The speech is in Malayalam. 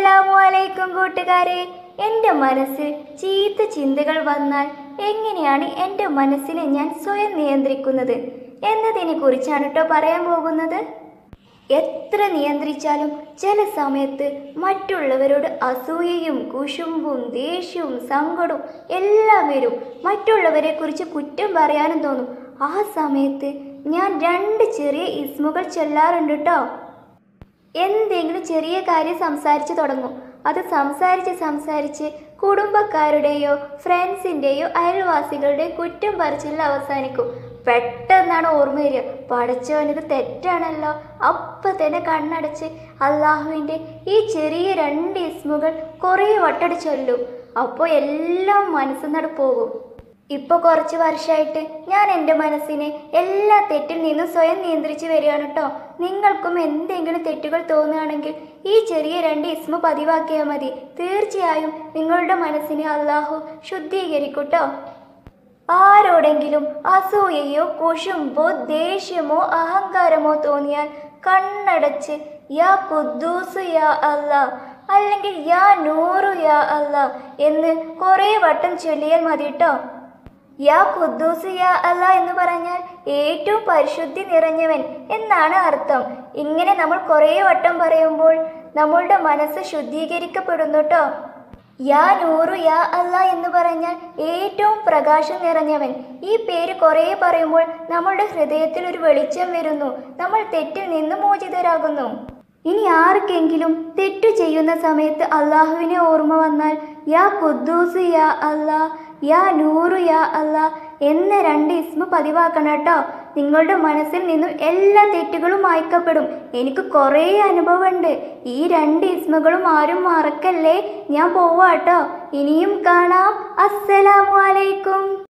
അസ്സലാമു അലൈക്കും കൂട്ടുകാരെ എൻ്റെ മനസ്സിൽ ചീത്ത ചിന്തകൾ വന്നാൽ എങ്ങനെയാണ് എൻ്റെ മനസ്സിനെ ഞാൻ സ്വയം നിയന്ത്രിക്കുന്നത് എന്നതിനെ കുറിച്ചാണ് കേട്ടോ പറയാൻ പോകുന്നത് എത്ര നിയന്ത്രിച്ചാലും ചില സമയത്ത് മറ്റുള്ളവരോട് അസൂയയും കുശുമ്പും ദേഷ്യവും സങ്കടവും എല്ലാം വരും മറ്റുള്ളവരെ കുറിച്ച് കുറ്റം പറയാനും തോന്നും ആ സമയത്ത് ഞാൻ രണ്ട് ചെറിയ ഇസ്മുകൾ ചൊല്ലാറുണ്ട് കേട്ടോ എന്തെങ്കിലും ചെറിയ കാര്യം സംസാരിച്ച് തുടങ്ങും അത് സംസാരിച്ച് സംസാരിച്ച് കുടുംബക്കാരുടെയോ ഫ്രണ്ട്സിൻ്റെയോ അയൽവാസികളുടെയോ കുറ്റം പറിച്ചില്ല അവസാനിക്കും പെട്ടെന്നാണ് ഓർമ്മ വരിക പടച്ചവനത് തെറ്റാണല്ലോ അപ്പം തന്നെ കണ്ണടച്ച് അള്ളാഹുവിൻ്റെ ഈ ചെറിയ രണ്ട് ഇസ്മുകൾ കുറേ വട്ടടി ചൊല്ലും അപ്പോൾ എല്ലാം മനസ്സിന്നട് പോകും ഇപ്പോൾ കുറച്ച് വർഷമായിട്ട് ഞാൻ എൻ്റെ മനസ്സിനെ എല്ലാ തെറ്റിൽ നിന്നും സ്വയം നിയന്ത്രിച്ച് വരികയാണ് കേട്ടോ നിങ്ങൾക്കും എന്തെങ്കിലും തെറ്റുകൾ തോന്നുകയാണെങ്കിൽ ഈ ചെറിയ രണ്ട് ഇസ്മ പതിവാക്കിയാൽ മതി തീർച്ചയായും നിങ്ങളുടെ മനസ്സിനെ അള്ളാഹു ശുദ്ധീകരിക്കൂട്ടോ ആരോടെങ്കിലും അസൂയയോ കുശുമ്പോ ദേഷ്യമോ അഹങ്കാരമോ തോന്നിയാൽ കണ്ണടച്ച് യാ കുദ്ദൂസ് യാ അല്ലാ അല്ലെങ്കിൽ യാ നൂറു യാ അല്ലാ എന്ന് കുറേ വട്ടം ചൊല്ലിയാൽ മതി കേട്ടോ യാ ഖുദ്ദൂസ് യാ അല്ല എന്ന് പറഞ്ഞാൽ ഏറ്റവും പരിശുദ്ധി നിറഞ്ഞവൻ എന്നാണ് അർത്ഥം ഇങ്ങനെ നമ്മൾ കുറേ വട്ടം പറയുമ്പോൾ നമ്മളുടെ മനസ്സ് ശുദ്ധീകരിക്കപ്പെടുന്നു കേട്ടോ യാ നൂറു യാ അല്ല എന്ന് പറഞ്ഞാൽ ഏറ്റവും പ്രകാശം നിറഞ്ഞവൻ ഈ പേര് കുറേ പറയുമ്പോൾ നമ്മളുടെ ഹൃദയത്തിൽ ഒരു വെളിച്ചം വരുന്നു നമ്മൾ തെറ്റിൽ നിന്ന് മോചിതരാകുന്നു ഇനി ആർക്കെങ്കിലും തെറ്റു ചെയ്യുന്ന സമയത്ത് അള്ളാഹുവിനെ ഓർമ്മ വന്നാൽ യാ കുദ്ദൂസ് യാ അല്ലാ യാ നൂറു യാ അല്ലാ എന്ന രണ്ട് ഇസ്മ പതിവാക്കണം കേട്ടോ നിങ്ങളുടെ മനസ്സിൽ നിന്നും എല്ലാ തെറ്റുകളും മായ്ക്കപ്പെടും എനിക്ക് കുറേ അനുഭവമുണ്ട് ഈ രണ്ട് ഇസ്മകളും ആരും മറക്കല്ലേ ഞാൻ പോവാട്ടോ ഇനിയും കാണാം അസ്സലാമു അലൈക്കും